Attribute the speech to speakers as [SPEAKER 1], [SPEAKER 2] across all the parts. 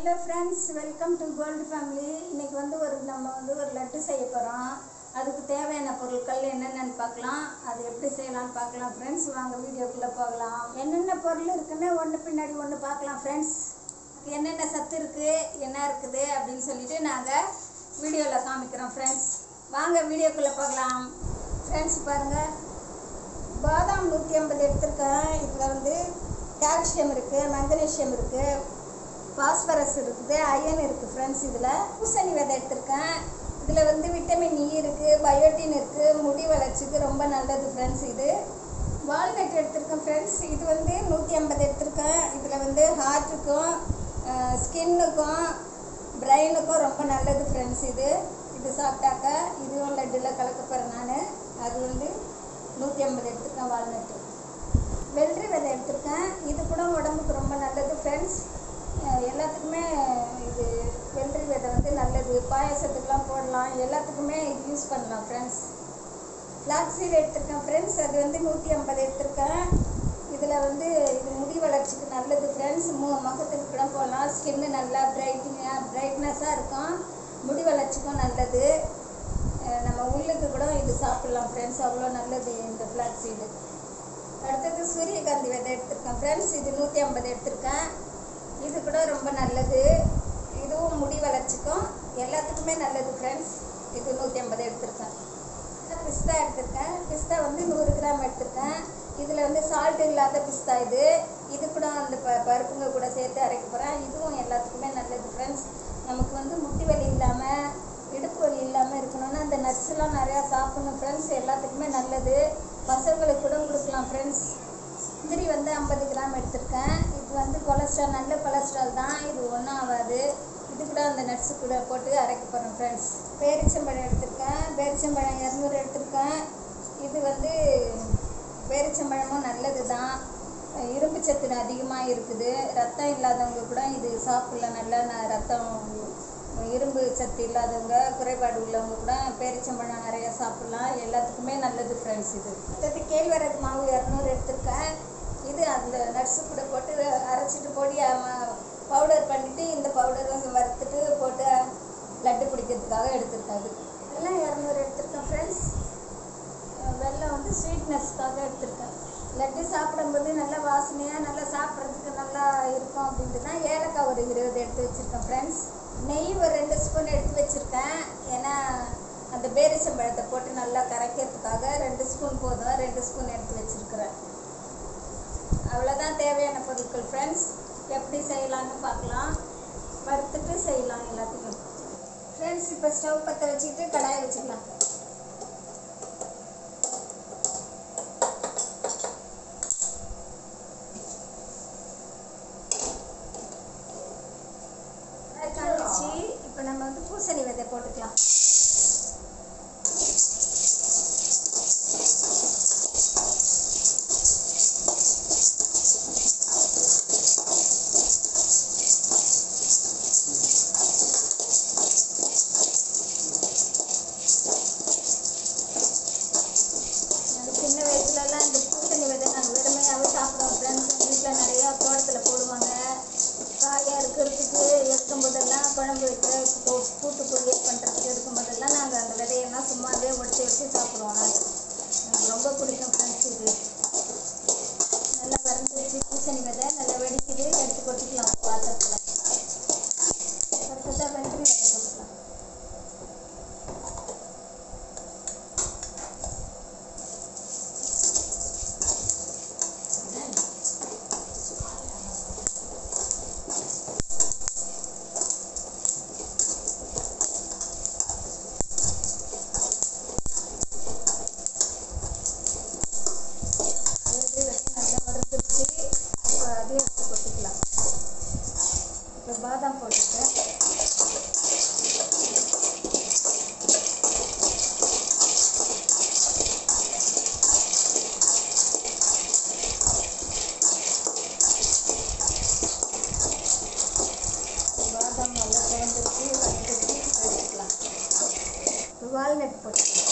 [SPEAKER 1] hello friends welcome to gold family இன்னைக்கு வந்து ஒரு நம்ம வந்து ஒரு லட்டு செய்ய போகிறோம் அதுக்கு தேவையான பொருட்கள் என்னென்னு பார்க்கலாம் அது எப்படி செய்யலாம்னு பார்க்கலாம் ஃப்ரெண்ட்ஸ் வாங்க வீடியோக்குள்ளே போகலாம் என்னென்ன பொருள் இருக்குன்னு ஒன்று பின்னாடி ஒன்று பார்க்கலாம் ஃப்ரெண்ட்ஸ் என்னென்ன சத்து இருக்குது என்ன இருக்குது அப்படின்னு சொல்லிட்டு நாங்கள் வீடியோவில் காமிக்கிறோம் ஃப்ரெண்ட்ஸ் வாங்க வீடியோக்குள்ளே போகலாம் ஃப்ரெண்ட்ஸ் பாருங்கள் பாதாம் நூற்றி ஐம்பது எடுத்திருக்கேன் இதில் வந்து கால்சியம் இருக்குது மங்கனீஷியம் இருக்குது பாஸ்பரஸ் இருக்குது அயன் இருக்குது ஃப்ரெண்ட்ஸ் இதில் பூசணி விதை எடுத்திருக்கேன் இதில் வந்து விட்டமின் இ இருக்குது பயோட்டின் இருக்குது முடி வளர்ச்சிக்கு ரொம்ப நல்லது ஃப்ரெண்ட்ஸ் இது வால்நட் எடுத்திருக்கேன் ஃப்ரெண்ட்ஸ் இது வந்து நூற்றி ஐம்பது எடுத்திருக்கேன் இதில் வந்து ஹார்ட்டுக்கும் ஸ்கின்னுக்கும் பிரெயினுக்கும் ரொம்ப நல்லது ஃப்ரெண்ட்ஸ் இது இது சாப்பிட்டாக்க இதுவும் லட்டில் கலக்க போகிறேன் நான் அது வந்து நூற்றி ஐம்பது எடுத்திருக்கேன் வால்நட்டு வெள்ளரி விதை எடுத்திருக்கேன் இது கூட உடம்புக்கு ரொம்ப நல்லது ஃப்ரெண்ட்ஸ் எல்லாத்துக்குமே இது வெள்ளரி விதை வந்து நல்லது பாயாசத்துக்கெலாம் போடலாம் எல்லாத்துக்குமே இது யூஸ் பண்ணலாம் ஃப்ரெண்ட்ஸ் ஃப்ளாக்ஸீட் எடுத்திருக்கேன் ஃப்ரெண்ட்ஸ் அது வந்து நூற்றி ஐம்பது எடுத்திருக்கேன் இதில் வந்து இது முடி வளர்ச்சிக்கு நல்லது ஃப்ரெண்ட்ஸ் மு முகத்துக்கு கூட போடலாம் ஸ்கின்னு நல்லா பிரைட்டிங்காக பிரைட்னஸாக இருக்கும் முடி வளர்ச்சிக்கும் நல்லது அஹ் நம்ம உள்ளுக்கு கூட இது சாப்பிட்லாம் ஃப்ரெண்ட்ஸ் அவ்வளோ நல்லது இந்த ஃப்ளாக்ஸீடு அடுத்தது சூரியகாந்தி விதை எடுத்திருக்கேன் ஃப்ரெண்ட்ஸ் இது நூற்றி ஐம்பது எடுத்திருக்கேன் இது கூட ரொம்ப நல்லது இதுவும் முடி வளர்ச்சிக்கும் எல்லாத்துக்குமே நல்லது ஃப்ரெண்ட்ஸ் இது நூற்றி ஐம்பது எடுத்திருக்கேன் பிஸ்தா எடுத்திருக்கேன் பிஸ்தா வந்து நூறு கிராம் எடுத்திருக்கேன் இதில் வந்து சால்ட் இல்லாத பிஸ்தா இது இது கூட அந்த ப பருப்புங்க கூட சேர்த்து அரைக்க போகிறேன் இதுவும் எல்லாத்துக்குமே நல்லது ஃப்ரெண்ட்ஸ் நமக்கு வந்து முட்டி வலி இல்லாமல் இடுப்பு வலி இல்லாமல் இருக்கணும்னா அந்த நட்ஸ்லாம் நிறையா சாப்பிடணும் ஃப்ரெண்ட்ஸ் எல்லாத்துக்குமே நல்லது பசங்களுக்கு கூட கொடுக்கலாம் ஃப்ரெண்ட்ஸ் முந்திரி வந்து ஐம்பது கிராம் எடுத்திருக்கேன் இது வந்து கொலஸ்ட்ரால் நல்ல கொலஸ்ட்ரால் தான் இது ஒன்றும் ஆகாது இது கூட அந்த நட்ஸு கூட போட்டு அரைக்க போகிறேன் ஃப்ரெண்ட்ஸ் பேரிச்சம்பழம் எடுத்திருக்கேன் பேரிச்சம்பழம் இரநூறு எடுத்திருக்கேன் இது வந்து பேரிச்சம்பழமும் நல்லது தான் இரும்பு சத்து அதிகமாக இருக்குது ரத்தம் இல்லாதவங்க கூட இது சாப்பிடலாம் நல்லா ந- ரத்தம் இரும்பு சத்து இல்லாதவங்க குறைபாடு உள்ளவங்க கூட பேரிச்சம்பழம் நிறைய சாப்பிடலாம் எல்லாத்துக்குமே நல்லது ஃப்ரெண்ட்ஸ் இது அடுத்தது கேழ்வரகு மாவு இரநூறு எடுத்திருக்கேன் இது அந்த நட்ஸு கூட போட்டு அரைச்சிட்டு பொடி பவுடர் பண்ணிவிட்டு இந்த பவுடரும் வறுத்துட்டு போட்டு லட்டு பிடிக்கிறதுக்காக எடுத்திருக்கேன் அது எல்லாம் இரநூறு எடுத்திருக்கேன் ஃப்ரெண்ட்ஸ் வெல்லம் வந்து ஸ்வீட்னஸ்க்காக எடுத்திருக்கேன் லட்டு சாப்பிடும்போது நல்லா வாசனையாக நல்லா சாப்பிட்றதுக்கு நல்லா இருக்கும் அப்படின்ட்டு தான் ஏலக்காய் ஒரு இருபது எடுத்து வச்சுருக்கேன் ஃப்ரெண்ட்ஸ் நெய் ஒரு ரெண்டு ஸ்பூன் எடுத்து வச்சுருக்கேன் ஏன்னா அந்த பேரிச்சம்பழத்தை போட்டு நல்லா கரைக்கிறதுக்காக ரெண்டு ஸ்பூன் போதும் ரெண்டு ஸ்பூன் எடுத்து வச்சுருக்கிறேன் அவ்வளோதான் தேவையான பொருட்கள் ஃப்ரெண்ட்ஸ் எப்படி செய்யலாம்னு பார்க்கலாம் வறுத்துட்டு செய்யலாம் எல்லாத்தையும் ஃப்ரெண்ட்ஸ் இப்போ ஸ்டவ் பற்ற வச்சுக்கிட்டு கடாயை வச்சுக்கலாம் காஞ்சிச்சு இப்போ நம்ம வந்து பூசணி விதை போட்டுக்கலாம் நாங்கள் சின்ன வயசுலலாம் இந்த பூசணி விதை நாங்கள் வெறுமையாகவே சாப்பிடுவோம் ஃப்ரெண்ட்ஸ் எங்கள் வீட்டில் நிறையா தோட்டத்தில் போடுவாங்க காயாக இருக்கிறதுக்கு எடுக்கும் போதெல்லாம் குழம்பு வைக்க கூ- கூட்டு பொரியல் பண்ணுறதுக்கு எடுக்கும் போதெல்லாம் நாங்கள் அந்த விதையெல்லாம் சும்மாவே உடச்சி வச்சு சாப்பிடுவோம் நாங்கள் எனக்கு ரொம்ப பிடிக்கும் ஃப்ரெண்ட்ஸ் இது நல்லா வறுந்து வச்சு பூசணி விதை நல்லா வெடிக்குது எடுத்து கொட்டிக்கலாம் பாத்திரத்தில் அடுத்ததாக வெந்தரி விதை போட்டுக்கலாம் வெந்தரி விதை நல்லா வறுத்துருச்சு இப்போ அதையும் எடுத்து கொட்டிக்கலாம் இப்போ பாதாம் போட்டுருக்கேன் பாதாம் நல்லா குழந்துருச்சு வறுத்துட்டு எடுத்துக்கலாம் வால்நட் போட்டுக்கலாம்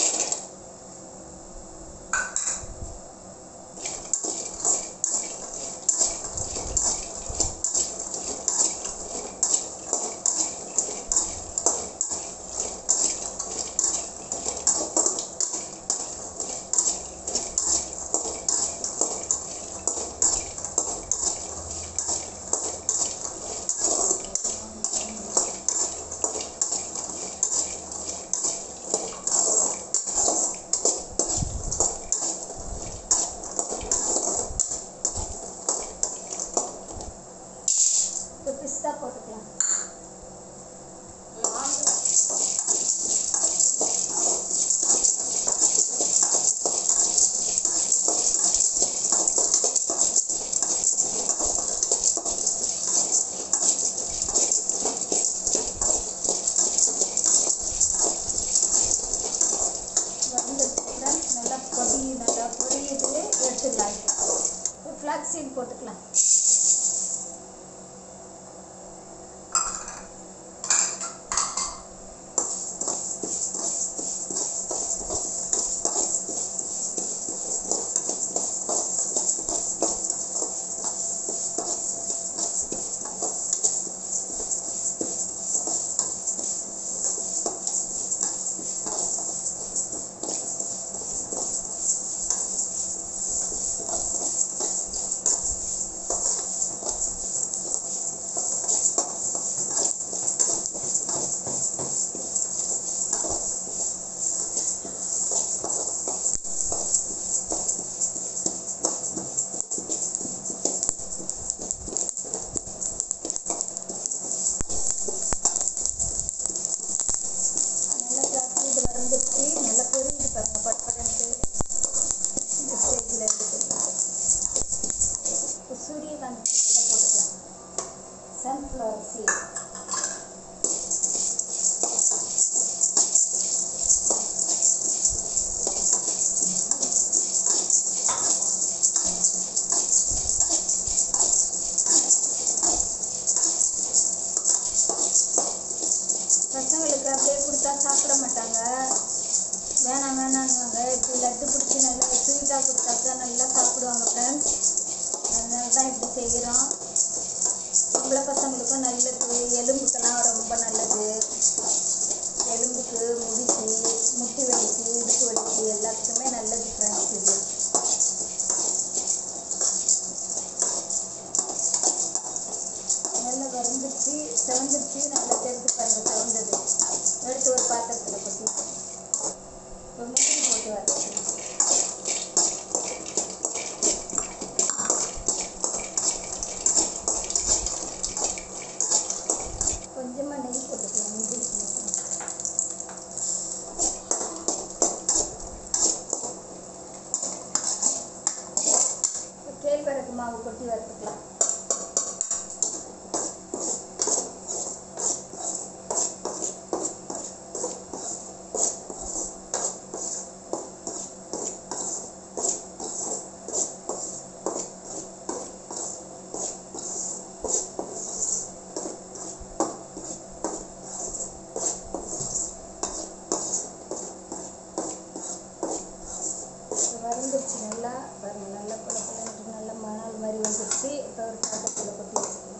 [SPEAKER 1] பிஸ்தா போட்டுக்கலாம் வந்துருக்குல நல்லா பொடி நல்லா பொரியுது எடுத்துக்கலாம் இப்போ ஃப்ளாக்ஸ் சீட் போட்டுக்கலாம் நல்லா ஃப்ளாக்ஸ் சீட் வந்துருச்சு நல்லா பொரியுது பாருங்க பட்படன்ட்டு இந்த ஸ்டேஜில் எடுத்துக்கலாம் இப்போ சூரியகாந்தி இதை போட்டுக்கலாம் சன்ஃப்ளவர் சீட் பசங்களுக்கு அப்படியே கொடுத்தா சாப்பிட மாட்டாங்க வேணாம் வேணான்னுவாங்க இப்படி லட்டு பிடிச்சி நல்லா ஸ்வீட்டாக கொடுத்தாக்கா நல்லா சாப்பிடுவாங்க ஃப்ரெண்ட்ஸ் அதனால தான் இப்படி செய்கிறோம் பொம்பளை பசங்களுக்கும் நல்லது எலும்புக்கெல்லாம் ரொம்ப நல்லது எலும்புக்கு முடிக்கு முட்டி வலிக்கு இடுப்பு வலிக்கு எல்லாத்துக்குமே நல்லது ஃப்ரெண்ட்ஸ் இது நல்லா வறுந்துச்சு செவந்துருச்சு நல்லா தெரிஞ்சு பாருங்க செவந்தது எடுத்து ஒரு பாத்திரத்தில் கொட்டி இப்போ முந்திரி போட்டு வறுத்துக்கலாம் கொஞ்சமாக நெய் போட்டுக்கலாம் முந்திரிக்கு மட்டும் இப்போ கேழ்வரகு மாவு கொட்டி வறுத்துக்கலாம் இப்போ வறுந்துருச்சு நல்லா பாருங்க நல்லா பல பலன்ட்டு நல்லா மணல் மாதிரி வந்துருச்சு இப்போ ஒரு பாத்திரத்தில் கொட்டி வச்சுக்கலாம்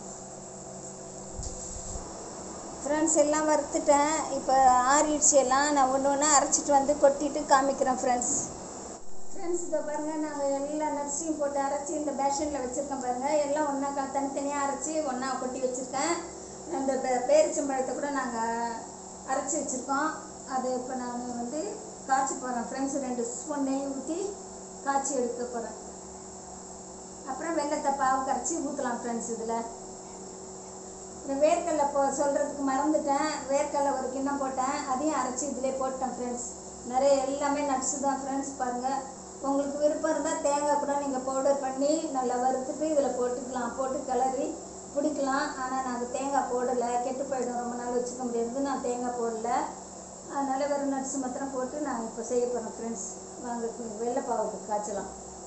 [SPEAKER 1] ஃப்ரெண்ட்ஸ் எல்லாம் வறுத்துட்டேன் இப்போ ஆறிடுச்சு எல்லாம் நான் ஒன்று ஒன்றா அரைச்சிட்டு வந்து கொட்டிட்டு காமிக்கிறேன் ஃப்ரெண்ட்ஸ் ஃப்ரெண்ட்ஸ் இதை பாருங்கள் நாங்கள் எல்லா நட்ஸையும் போட்டு அரைச்சி இந்த பேஷனில் வச்சுருக்கேன் பாருங்கள் எல்லாம் ஒன்றா க தனித்தனியாக அரைச்சி ஒன்றா கொட்டி வச்சுருக்கேன் அந்த பே- பேரிச்சம்பழத்தை கூட நாங்கள் அரைச்சி வச்சுருக்கோம் அதை இப்போ நான் வந்து காய்ச்ச போகிறேன் ஃப்ரெண்ட்ஸ் ரெண்டு ஸ்பூன் நெய் ஊற்றி காய்ச்சி எடுக்க போகிறேன் அப்புறம் வெள்ளத்தை பாவு கரைச்சி ஊற்றலாம் ஃப்ரெண்ட்ஸ் இதில் இந்த வேர்க்கடலை போ சொல்கிறதுக்கு மறந்துட்டேன் வேர்க்கடலை ஒரு கிண்ணம் போட்டேன் அதையும் அரைச்சி இதிலே போட்டேன் ஃப்ரெண்ட்ஸ் நிறைய எல்லாமே நட்ஸு தான் ஃப்ரெண்ட்ஸ் பாருங்கள் உங்களுக்கு விருப்பம் இருந்தால் தேங்காய் கூட நீங்கள் பவுடர் பண்ணி நல்லா வறுத்துட்டு இதில் போட்டுக்கலாம் போட்டு கிளறி பிடிக்கலாம் ஆனால் நாங்கள் தேங்காய் போடலை கெட்டு போயிடும் ரொம்ப நாள் வச்சுக்க முடியாது நான் தேங்காய் போடல அதனால் வெறும் நட்ஸ் மாத்திரம் போட்டு நான் இப்போ செய்ய போகிறேன் ஃப்ரெண்ட்ஸ் வாங்க வெள்ளைப்பாவுக்கு காய்ச்சலாம்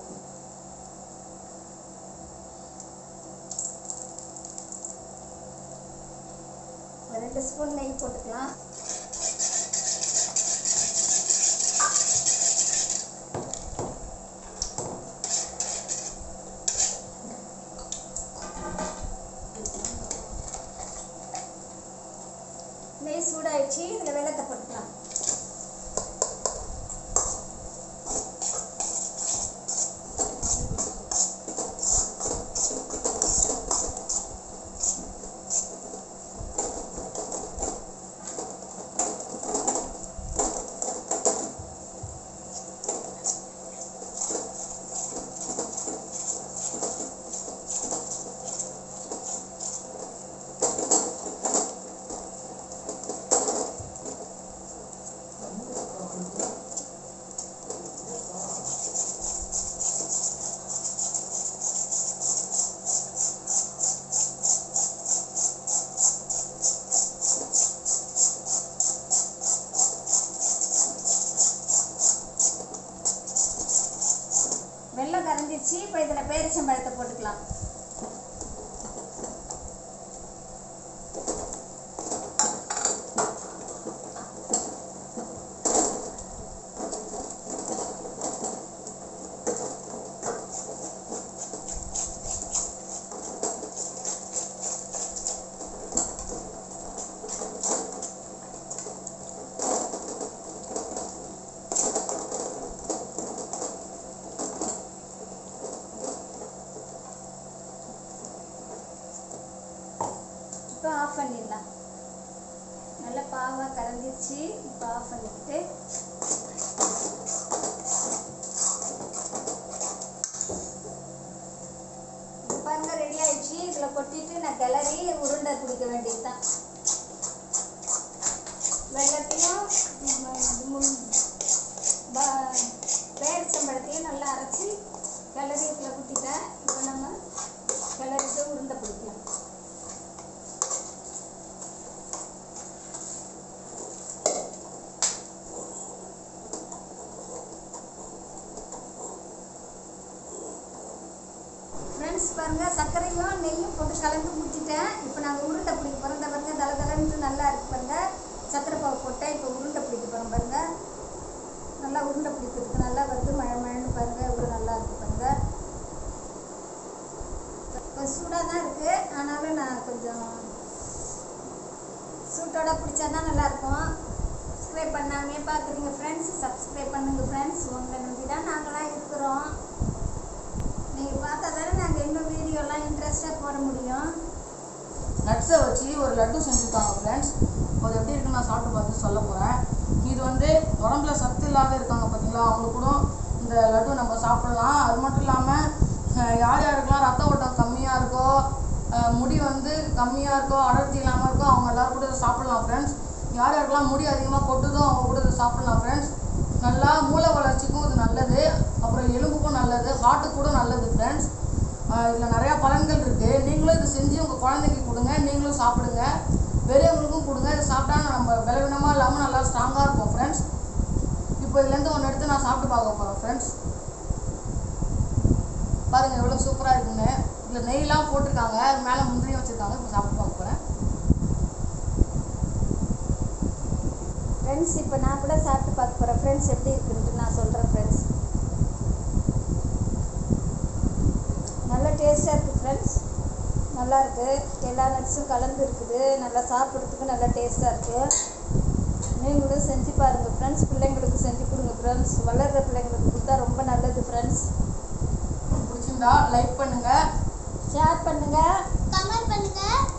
[SPEAKER 1] ரெண்டு ஸ்பூன் நெய் போட்டுக்கலாம் நெய் சூடாயிடுச்சு இதில் வெள்ளத்தை போட்டுக்கலாம் கரைஞ்சிருச்சு இப்போ இதில் பேரிச்சம்பழத்தை போட்டுக்கலாம் இப்போ ஆஃப் பண்ணிடலாம் நல்லா பாவாக கரைஞ்சிருச்சு இப்போ ஆஃப் பண்ணிக்கிட்டு இது பாருங்க ரெடி ஆயிடுச்சு இதில் கொட்டிட்டு நான் கிளறி உருண்டை பிடிக்க வேண்டியது தான் வெள்ளத்தையும் ம், ம், ப- பேரிச்சம்பழத்தையும் நல்லா அரைச்சி கிளறி இதில் குத்திட்டேன் இப்போ நம்ம கிளறிட்டு உருண்டை பிடிக்கலாம் ஃப்ரெண்ட்ஸ் பாருங்க சர்க்கரையும் நெய்யும் போட்டு கலந்து ஊற்றிட்டேன் இப்போ நாங்கள் உருண்டை பிடிக்க போகிறோம் இந்த பாருங்க தலை தலைன்ட்டு நல்லா இருக்கு பாருங்க சர்க்கரை பாவு போட்டேன் இப்போ உருண்டை பிடிக்க போகிறோம் பாருங்க நல்லா உருண்டை பிடிக்கிறதுக்கு நல்லா வந்து மழை மழைன்னு பாருங்க இவ்வளோ நல்லா இருக்கு பாருங்க இப்போ சூடாக தான் இருக்குது ஆனாலும் நான் கொஞ்சம் சூட்டோட பிடிச்சா தான் நல்லாயிருக்கும் சப்ஸ்கிரைப் பண்ணாமே பார்க்குறீங்க ஃப்ரெண்ட்ஸ் சப்ஸ்கிரைப் பண்ணுங்க ஃப்ரெண்ட்ஸ் உங்களை நம்பி தான் நாங்களாம் இருக்கிறோம் நீங்கள் பார்த்தா தானே நாங்கள் இன்னும் வீடியோலாம் இன்ட்ரெஸ்டாக போட முடியும்
[SPEAKER 2] நட்ஸை வச்சு ஒரு லட்டு செஞ்சுருக்காங்க ஃப்ரெண்ட்ஸ் அது எப்படி இருக்குன்னு நான் சாப்பிட்டு பார்த்து சொல்ல போகிறேன் இது வந்து உடம்புல சத்து இல்லாத இருக்காங்க பார்த்தீங்களா அவங்க கூட இந்த லட்டு நம்ம சாப்பிடலாம் அது மட்டும் இல்லாமல் யார் யாருக்கெல்லாம் ரத்த ஓட்டம் கம்மியாக இருக்கோ அஹ், முடி வந்து கம்மியாக இருக்கோ அடர்த்தி இல்லாமல் இருக்கோ அவங்க எல்லாரும் கூட இதை சாப்பிடலாம் ஃப்ரெண்ட்ஸ் யார் யாருக்கெல்லாம் முடி அதிகமாக கொட்டுதோ அவங்க கூட இதை சாப்பிடலாம் ஃப்ரெண்ட்ஸ் நல்லா மூளை வளர்ச்சிக்கும் இது நல்லது அப்புறம் எலும்புக்கும் நல்லது ஹார்ட்டுக்கு கூட நல்லது ஃப்ரெண்ட்ஸ் இதில் நிறையா பலன்கள் இருக்குது நீங்களும் இதை செஞ்சு உங்கள் குழந்தைக்கு கொடுங்க நீங்களும் சாப்பிடுங்க பெரியவங்களுக்கும் கொடுங்க இதை சாப்பிட்டா நம்ம பலவீனமாக இல்லாமல் நல்லா ஸ்ட்ராங்காக இருக்கும் ஃப்ரெண்ட்ஸ் இப்போ இதுலேருந்து ஒன்று எடுத்து நான் சாப்பிட்டு பார்க்க போகிறேன் ஃப்ரெண்ட்ஸ் பாருங்கள் எவ்வளோ சூப்பராக இருக்குன்னு இதில் நெய்லாம் போட்டிருக்காங்க அது மேலே முந்திரியும் வச்சுருக்காங்க இப்போ சாப்பிட்டு பார்க்க போகிறேன்
[SPEAKER 1] ஃப்ரெண்ட்ஸ் இப்போ நான் கூட சாப்பிட்டு பார்க்க போகிறேன் ஃப்ரெண்ட்ஸ் எப்படி இருக்குன்ட்டு நான் சொல்கிறேன் ஃப்ரெண்ட்ஸ் நல்ல டேஸ்ட்டாக இருக்குது ஃப்ரெண்ட்ஸ் நல்லா இருக்குது எல்லா நட்ஸும் கலந்து இருக்குது நல்லா சாப்பிட்றதுக்கு நல்லா டேஸ்ட்டாக இருக்குது நீங்களும் செஞ்சு பாருங்கள் ஃப்ரெண்ட்ஸ் பிள்ளைங்களுக்கு செஞ்சு கொடுங்க ஃப்ரெண்ட்ஸ் வளர்கிற பிள்ளைங்களுக்கு கொடுத்தா ரொம்ப நல்லது ஃப்ரெண்ட்ஸ்
[SPEAKER 2] பிடிச்சிருந்தா லைக் பண்ணுங்கள்
[SPEAKER 1] ஷேர் பண்ணுங்கள்
[SPEAKER 3] கமெண்ட் பண்ணுங்க